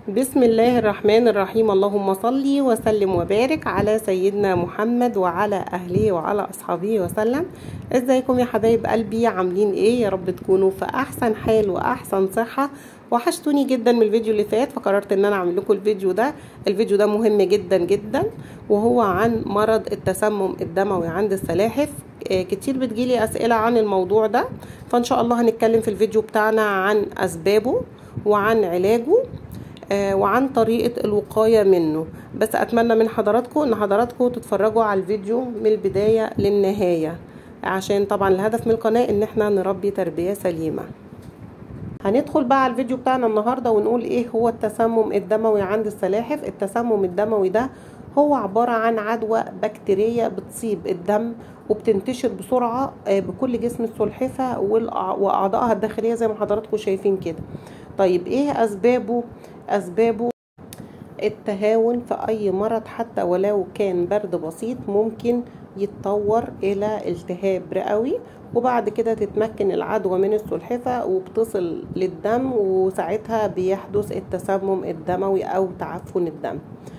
بسم الله الرحمن الرحيم اللهم صل وسلم وبارك على سيدنا محمد وعلى اهله وعلى اصحابه وسلم ازيكم يا حبايب قلبي عاملين ايه يا رب تكونوا في احسن حال واحسن صحه وحشتوني جدا من الفيديو اللي فات فقررت ان انا اعمل لكم الفيديو ده الفيديو ده مهم جدا جدا وهو عن مرض التسمم الدموي عند السلاحف كتير بتجيلي اسئله عن الموضوع ده فان شاء الله هنتكلم في الفيديو بتاعنا عن اسبابه وعن علاجه آه وعن طريقة الوقاية منه بس أتمنى من حضراتكم أن حضراتكم تتفرجوا على الفيديو من البداية للنهاية عشان طبعا الهدف من القناة أن احنا نربي تربية سليمة هندخل بقى على الفيديو بتاعنا النهاردة ونقول ايه هو التسمم الدموي عند السلاحف التسمم الدموي ده هو عبارة عن عدوى بكتيرية بتصيب الدم وبتنتشر بسرعة بكل جسم السلحفة وأعضائها الداخلية زي ما حضراتكم شايفين كده طيب ايه أسبابه أسبابه التهاون في أي مرض حتى ولو كان برد بسيط ممكن يتطور إلى التهاب رئوي وبعد كده تتمكن العدوى من السلحفة وبتصل للدم وساعتها بيحدث التسمم الدموي أو تعفن الدم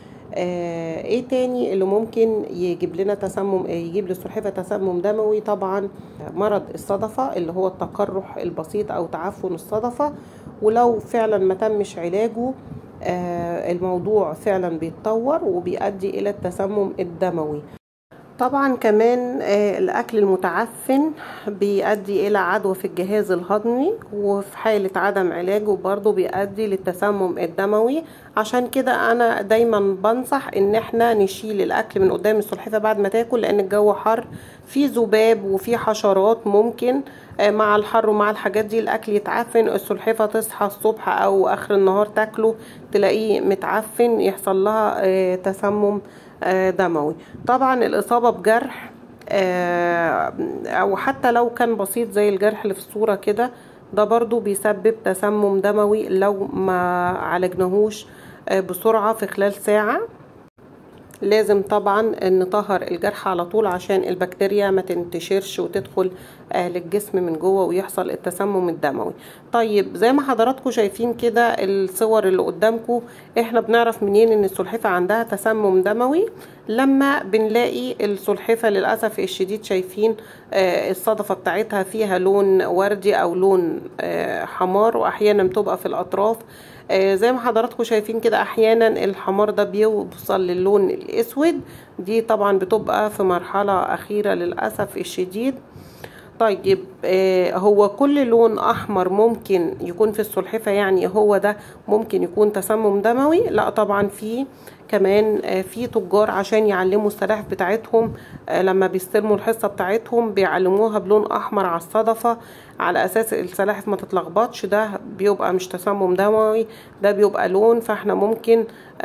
آه ايه تاني اللي ممكن يجيب لنا تسمم يجيب للسلحفة تسمم دموي طبعا مرض الصدفة اللي هو التقرح البسيط او تعفن الصدفة ولو فعلا ما تمش علاجه آه الموضوع فعلا بيتطور وبيؤدي الى التسمم الدموي طبعا كمان آه الاكل المتعفن بيؤدي الى عدوى في الجهاز الهضمي وفي حالة عدم علاجه برضو بيؤدي للتسمم الدموي عشان كده انا دايما بنصح ان احنا نشيل الاكل من قدام السلحفة بعد ما تاكل لان الجو حر في ذباب وفي حشرات ممكن آه مع الحر ومع الحاجات دي الاكل يتعفن السلحفة تصحى الصبح او اخر النهار تاكله تلاقيه متعفن يحصل لها آه تسمم دموي طبعا الإصابة بجرح أو حتى لو كان بسيط زي الجرح اللي في الصورة كده ده برضو بيسبب تسمم دموي لو ما عالجناهوش بسرعة في خلال ساعة لازم طبعا نطهر الجرح على طول عشان البكتيريا ما تنتشرش وتدخل للجسم من جوه ويحصل التسمم الدموي طيب زي ما حضراتكم شايفين كده الصور اللي قدامكم احنا بنعرف منين ان السلحفة عندها تسمم دموي لما بنلاقي السلحفة للأسف الشديد شايفين الصدفة بتاعتها فيها لون وردي او لون حمار واحيانا بتبقى في الاطراف زي ما حضراتكم شايفين كده احيانا الحمار ده بيوصل للون الاسود دي طبعا بتبقى في مرحلة اخيرة للأسف الشديد طيب آه هو كل لون احمر ممكن يكون في السلحفة يعني هو ده ممكن يكون تسمم دموي لا طبعا في كمان آه في تجار عشان يعلموا السلاحف بتاعتهم آه لما بيستلموا الحصة بتاعتهم بيعلموها بلون احمر على الصدفة على اساس السلاحف ما تتلخبطش ده بيبقى مش تسمم دموي ده بيبقى لون فاحنا ممكن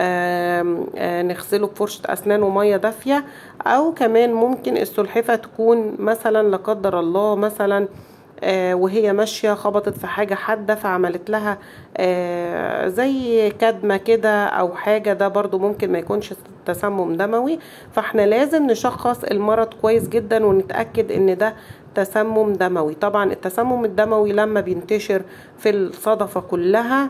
نغسله بفرشة اسنان ومية دافية او كمان ممكن السلحفة تكون مثلا لا قدر الله مثلا آه وهي ماشية خبطت في حاجة حادة فعملت لها آه زي كدمة كده او حاجة ده برضو ممكن ما يكونش تسمم دموي فاحنا لازم نشخص المرض كويس جدا ونتأكد ان ده تسمم دموي طبعا التسمم الدموي لما بينتشر في الصدفة كلها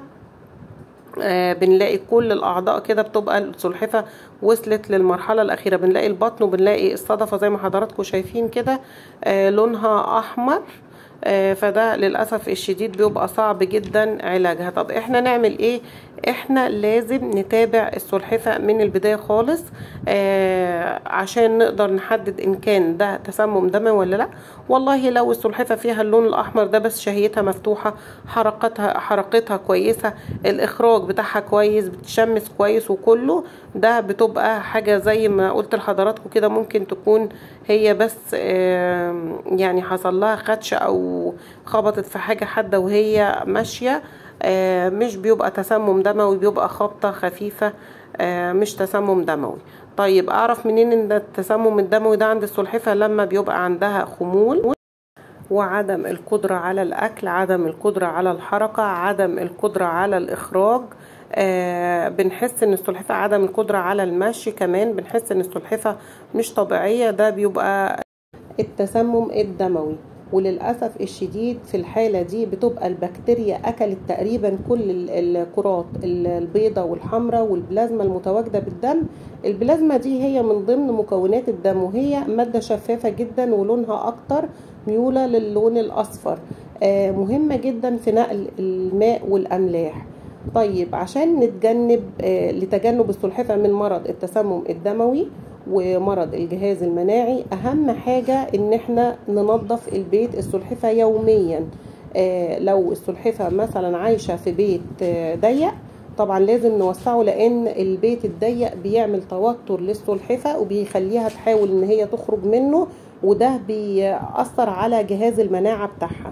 آه بنلاقي كل الاعضاء كده بتبقى السلحفه وصلت للمرحله الاخيره بنلاقي البطن وبنلاقي الصدفه زي ما حضراتكم شايفين كده آه لونها احمر آه فده للاسف الشديد بيبقى صعب جدا علاجها طب احنا نعمل ايه احنا لازم نتابع السلحفة من البداية خالص آه عشان نقدر نحدد ان كان ده تسمم دموي ولا لا والله لو السلحفة فيها اللون الاحمر ده بس شهيتها مفتوحة حركتها حركتها كويسة الاخراج بتاعها كويس بتشمس كويس وكله ده بتبقى حاجة زي ما قلت لحضراتكم كده ممكن تكون هي بس آه يعني حصل لها خدش او خبطت في حاجة حادة وهي ماشية آه مش بيبقى تسمم دموي بيبقى خبطة خفيفة آه مش تسمم دموي طيب اعرف منين ان التسمم الدموي ده عند السلحفة لما بيبقى عندها خمول وعدم القدرة على الأكل عدم القدرة على الحركة عدم القدرة على الإخراج آه بنحس ان السلحفة عدم القدرة على المشي كمان بنحس ان السلحفة مش طبيعية ده بيبقى التسمم الدموي وللأسف الشديد في الحالة دي بتبقى البكتيريا أكلت تقريبا كل الكرات البيضة والحمراء والبلازما المتواجدة بالدم البلازما دي هي من ضمن مكونات الدم وهي مادة شفافة جدا ولونها أكتر ميولة للون الأصفر مهمة جدا في نقل الماء والأملاح طيب عشان نتجنب لتجنب السلحفة من مرض التسمم الدموي ومرض الجهاز المناعي اهم حاجة ان احنا ننظف البيت السلحفة يوميا آه لو السلحفة مثلا عايشة في بيت آه ضيق طبعا لازم نوسعه لان البيت الضيق بيعمل توتر للسلحفة وبيخليها تحاول ان هي تخرج منه وده بيأثر على جهاز المناعة بتاعها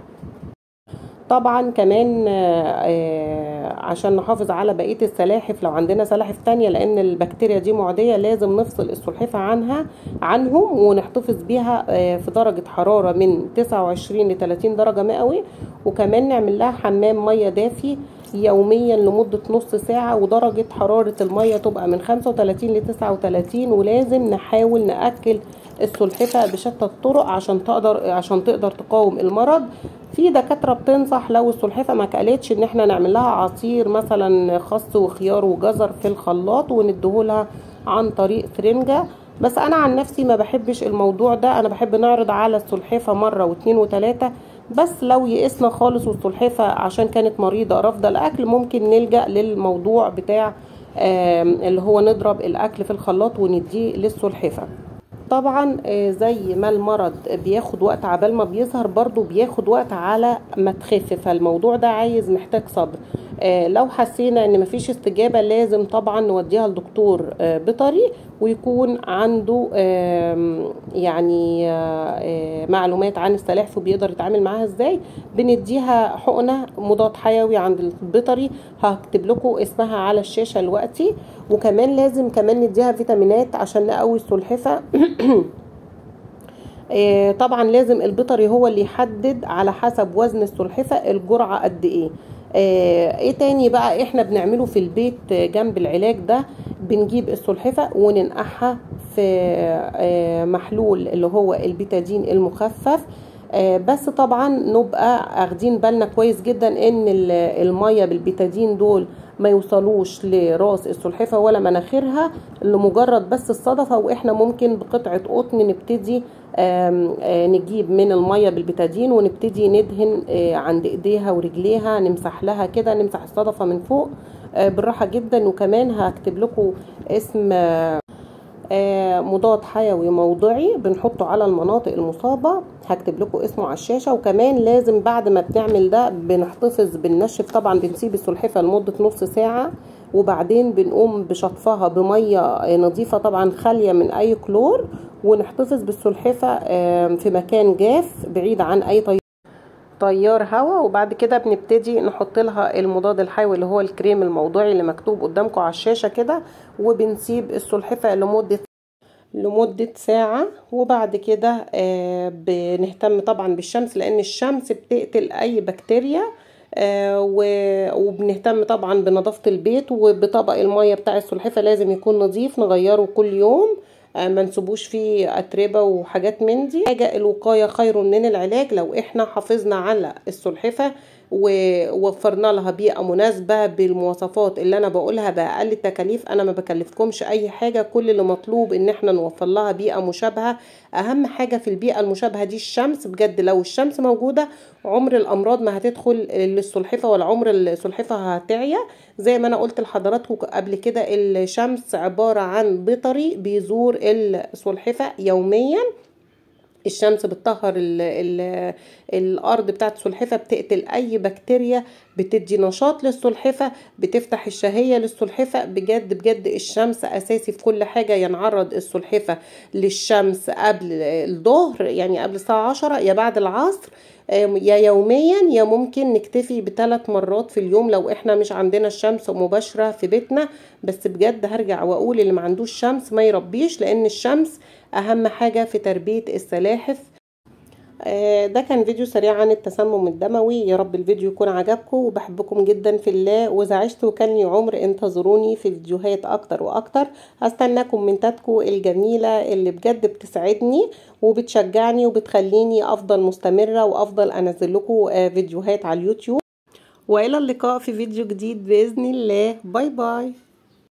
طبعا كمان عشان نحافظ على بقيه السلاحف لو عندنا سلاحف تانية لان البكتيريا دي معديه لازم نفصل السلحفه عنها عنهم ونحتفظ بيها في درجه حراره من 29 ل 30 درجه مئوي وكمان نعمل لها حمام ميه دافي يوميا لمده نص ساعه ودرجه حراره الميه تبقى من 35 ل 39 ولازم نحاول ناكل السلحفه بشتى الطرق عشان تقدر عشان تقدر تقاوم المرض في دكاتره بتنصح لو السلحفه ما كلتش ان احنا نعمل لها عصير مثلا خس وخيار وجزر في الخلاط ونديهولها عن طريق فرنجه بس انا عن نفسي ما بحبش الموضوع ده انا بحب نعرض على السلحفه مره واتنين وتلاته بس لو يئسنا خالص والسلحفه عشان كانت مريضه رافضه الاكل ممكن نلجا للموضوع بتاع اللي هو نضرب الاكل في الخلاط ونديه للسلحفه طبعا زي ما المرض بياخد وقت عبال ما بيظهر برضو بياخد وقت على ما تخف فالموضوع ده عايز محتاج صبر لو حسينا ان مفيش استجابه لازم طبعا نوديها لدكتور بيطري ويكون عنده يعني معلومات عن السلاحف وبيقدر يتعامل معاها ازاي بنديها حقنه مضاد حيوي عند البيطري هكتب لكم اسمها على الشاشه دلوقتي وكمان لازم كمان نديها فيتامينات عشان نقوي السلحفه طبعا لازم البيطري هو اللي يحدد على حسب وزن السلحفه الجرعه قد ايه آه ايه تاني بقى احنا بنعمله في البيت جنب العلاج ده بنجيب السلحفة وننقعها في آه محلول اللي هو البيتادين المخفف آه بس طبعا نبقى اخدين بالنا كويس جدا ان المية بالبيتادين دول ما يوصلوش لراس السلحفة ولا مناخيرها لمجرد بس الصدفة واحنا ممكن بقطعة قطن نبتدي آم آم نجيب من المية بالبتادين ونبتدي ندهن عند ايديها ورجليها نمسح لها كده نمسح الصدفة من فوق بالراحة جدا وكمان هكتب لكم اسم مضاد حيوي موضعي بنحطه على المناطق المصابة هكتب لكم اسمه على الشاشة وكمان لازم بعد ما بنعمل ده بنحتفظ بالنشف طبعا بنسيب السلحفة لمدة نص ساعة وبعدين بنقوم بشطفها بمية نظيفة طبعا خالية من اي كلور ونحتفظ بالسلحفة في مكان جاف بعيد عن اي طيار تيار هواء وبعد كده بنبتدي نحط لها المضاد الحيوي اللي هو الكريم الموضوعي اللي مكتوب قدامكم على الشاشة كده وبنسيب السلحفة لمدة لمدة ساعة وبعد كده آه بنهتم طبعا بالشمس لان الشمس بتقتل اي بكتيريا آه وبنهتم طبعا بنظافة البيت وبطبق المية بتاع السلحفة لازم يكون نظيف نغيره كل يوم آه ما نسيبوش فيه اتربه وحاجات من دي حاجه الوقايه خير من العلاج لو احنا حافظنا على السلحفه ووفرنا لها بيئه مناسبه بالمواصفات اللي انا بقولها باقل التكاليف انا ما بكلفكمش اي حاجه كل اللي مطلوب ان احنا نوفر لها بيئه مشابهه اهم حاجه في البيئه المشابهه دي الشمس بجد لو الشمس موجوده عمر الامراض ما هتدخل للسلحفه ولا عمر السلحفه هتعيا زي ما انا قلت لحضراتكم قبل كده الشمس عباره عن بيطري بيزور السلحفه يوميا الشمس بتطهر ال ال الارض بتاعت السلحفه بتقتل اي بكتيريا بتدي نشاط للسلحفه بتفتح الشهيه للسلحفه بجد بجد الشمس اساسي في كل حاجه ينعرض السلحفه للشمس قبل الظهر يعني قبل الساعه عشرة يا بعد العصر يا يوميا يا ممكن نكتفي بثلاث مرات في اليوم لو احنا مش عندنا الشمس مباشرة في بيتنا بس بجد هرجع واقول اللي ما عندوش شمس ما يربيش لان الشمس اهم حاجة في تربية السلاحف آه، ده كان فيديو سريع عن التسمم الدموي يا رب الفيديو يكون عجبكم وبحبكم جدا في الله واذا عشت وكان لي عمر انتظروني في فيديوهات اكتر واكتر هستنى كومنتاتكم الجميله اللي بجد بتسعدني وبتشجعني وبتخليني افضل مستمره وافضل انزل لكم آه، فيديوهات على اليوتيوب والى اللقاء في فيديو جديد باذن الله باي باي